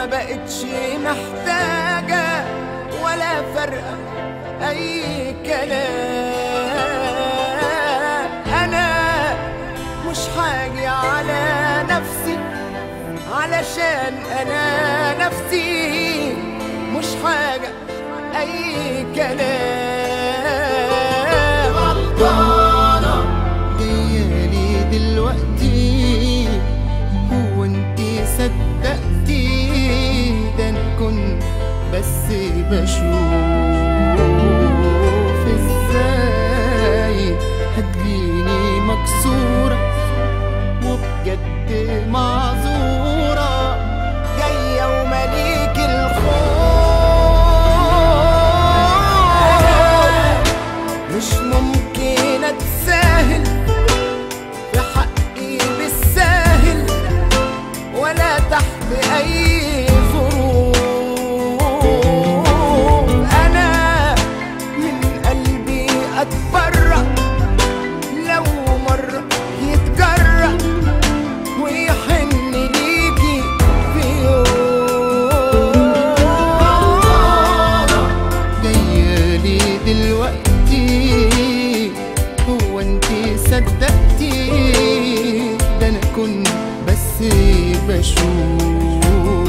ما بقتش محتاجة ولا فرقة أي كلام أنا مش حاجة على نفسي علشان أنا نفسي مش حاجة أي كلام غلطانة جايالي دلوقتي هو انتي صدقتي ده انا كنت بس بشوف ازاي هتجيني مكسورة وبجد معذورة جاية ومليك الخوف مش ممكن اتساهل في حقي بالساهل ولا تحت اي ظروف انا من قلبي اتبرأ لو مرة يتجرأ ويحن ليكي في يوم جايالي دلوقتي هو انتي صدقتي ده انا كنت بس بشوف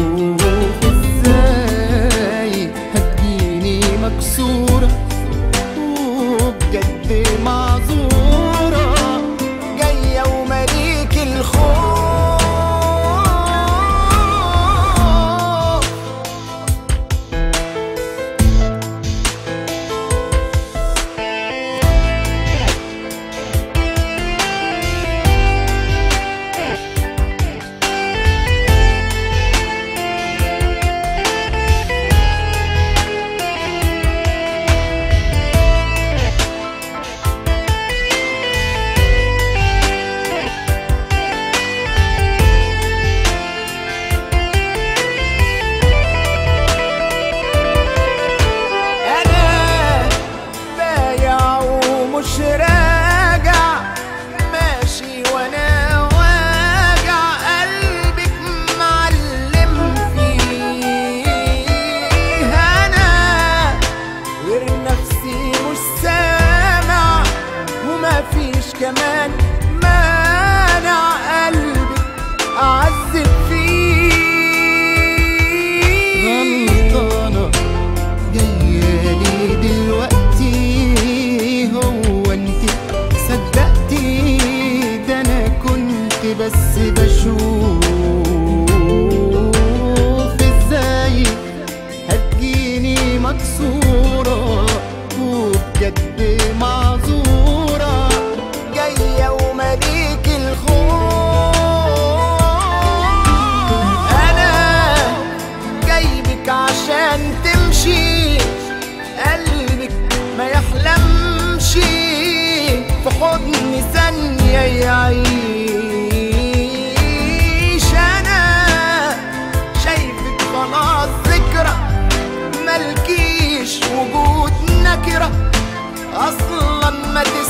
ازاي هتجيني مكسورة وبجد معذورة جاية ومليك الخوف انا بايع ومش راجع ماشي وانا واجع قلبك معلم فيه انا غير نفسي مش سامع وما فيش كمان مانع قلبك اعذب فيه غلطانة جايالي دلوقتي هو انت صدقتي ده انا كنت بس بشوف ازاي هتجيني مكسورة وبجد معذورة جاية ومليك الخوف أنا جايبك عشان تمشي قلبك ما يحلمش في حضن ثانية يعيش أنا شايفك خلاص ذكرى ملكيش وجود نكرة أصلا ما تس